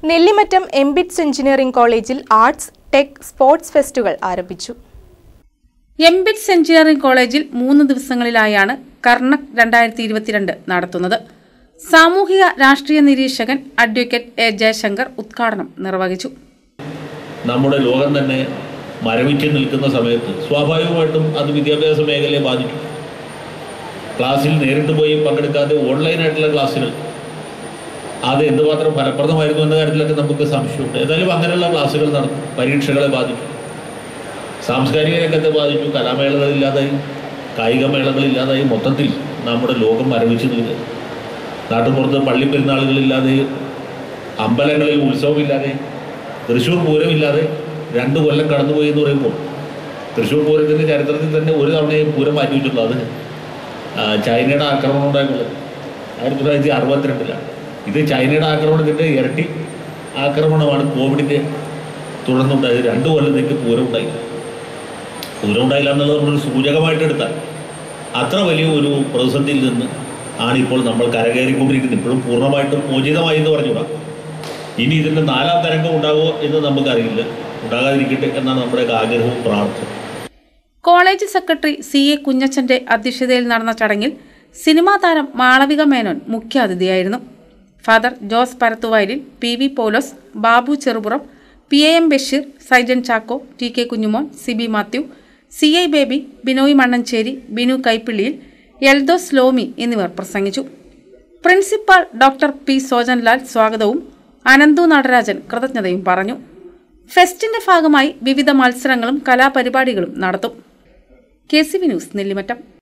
Nellimattam MBITS engineering കോളേജിൽ arts tech sports ഫെസ്റ്റുകൾ ആരംഭിച്ചു എംബിറ്റ്സ് എഞ്ചിനീയറിംഗ് കോളേജിൽ മൂന്ന് ദിവസങ്ങളിലായാണ് കർണക് രണ്ടായിരത്തി ഇരുപത്തിരണ്ട് നടത്തുന്നത് സാമൂഹിക രാഷ്ട്രീയ നിരീക്ഷകൻ അഡ്വക്കേറ്റ് എ ജയശങ്കർ ഉദ്ഘാടനം നിർവഹിച്ചു നമ്മുടെ ലോകം തന്നെ മരവിച്ച് നിൽക്കുന്ന സമയത്ത് സ്വാഭാവികമായിട്ടും അത് വിദ്യാഭ്യാസ മേഖലയെ ബാധിക്കും ക്ലാസ്സിൽ നേരിട്ട് പോയി പങ്കെടുക്കാതെ ഓൺലൈനായിട്ടുള്ള ക്ലാസ്സുകൾ അത് എന്തുമാത്രം ഫലപ്രദമായിരുന്നു എന്ന കാര്യത്തിലൊക്കെ നമുക്ക് സംശയമുണ്ട് ഏതായാലും അങ്ങനെയുള്ള ക്ലാസ്സുകൾ നടത്തും പരീക്ഷകളെ ബാധിക്കും സാംസ്കാരിക രംഗത്തെ ബാധിച്ചു കലാമേളകളില്ലാതായി കായിക മേളകളില്ലാതായി മൊത്തത്തിൽ നമ്മുടെ ലോകം മരവിച്ച് നിൽക്കുക നാട്ടുപുറത്ത് പള്ളി പെരുന്നാളുകളില്ലാതെ അമ്പലങ്ങളിൽ ഉത്സവമില്ലാതെ തൃശ്ശൂർ പൂരമില്ലാതെ രണ്ട് കൊല്ലം കടന്നുപോയി എന്ന് പറയുമ്പോൾ തൃശ്ശൂർ പൂരത്തിൻ്റെ ചരിത്രത്തിൽ തന്നെ ഒരു തവണയും പൂരം മാറ്റി വെച്ചിട്ടുള്ളൂ അത് ആ, ചൈനയുടെ ആക്രമണം ഉണ്ടായിട്ടുള്ളത് ആയിരത്തി തൊള്ളായിരത്തി അറുപത്തിരണ്ടിലാണ് ഇത് ചൈനയുടെ ആക്രമണത്തിൻ്റെ ഇരട്ടി ആക്രമണമാണ് കോവിഡിൻ്റെ തുടർന്നുണ്ടായത് രണ്ട് കൊല്ലത്തേക്ക് പൂരം ഉണ്ടായില്ല പൂരം ഉണ്ടായില്ല എന്നുള്ളത് നമ്മളൊരു സൂചകമായിട്ട് എടുത്താൽ അത്ര വലിയ ഒരു പ്രതിസന്ധിയിൽ നിന്ന് ആണ് ഇപ്പോൾ നമ്മൾ കരകയറിക്കൊണ്ടിരിക്കുന്നത് ഇപ്പോഴും പൂർണ്ണമായിട്ടും മോചിതമായി എന്ന് പറഞ്ഞുകൂടാ ഇനി ഇതിൻ്റെ നാലാം തരംഗം ഉണ്ടാകുമോ എന്ന് നമുക്കറിയില്ല ഉണ്ടാകാതിരിക്കട്ടെ എന്നാണ് നമ്മുടെയൊക്കെ ആഗ്രഹവും പ്രാർത്ഥനയും കോളേജ് സെക്രട്ടറി സി എ കുഞ്ഞച്ചന്റെ അധ്യക്ഷതയിൽ നടന്ന ചടങ്ങിൽ സിനിമാ താരം മാളവിക മേനോൻ മുഖ്യാതിഥിയായിരുന്നു father Jose Parathuvayalil P V Paulose Babu Cherupuram P A M Basheer Saijan Chacko T K Kunjumon Sibi Mathew C I Baby Binoy Mannancheri Binu Kaippilliyil Eldhose Lomi എന്നിവർ പ്രസംഗിച്ചു പ്രിൻസിപ്പാൾ ഡോക്ടർ പി സോജൻലാൽ സ്വാഗതവും അനന്തു നടരാജൻ കൃതജ്ഞതയും പറഞ്ഞു ഫെസ്റ്റിന്റെ ഭാഗമായി വിവിധ മത്സരങ്ങളും കലാപരിപാടികളും നടത്തും K C V news Nellimattam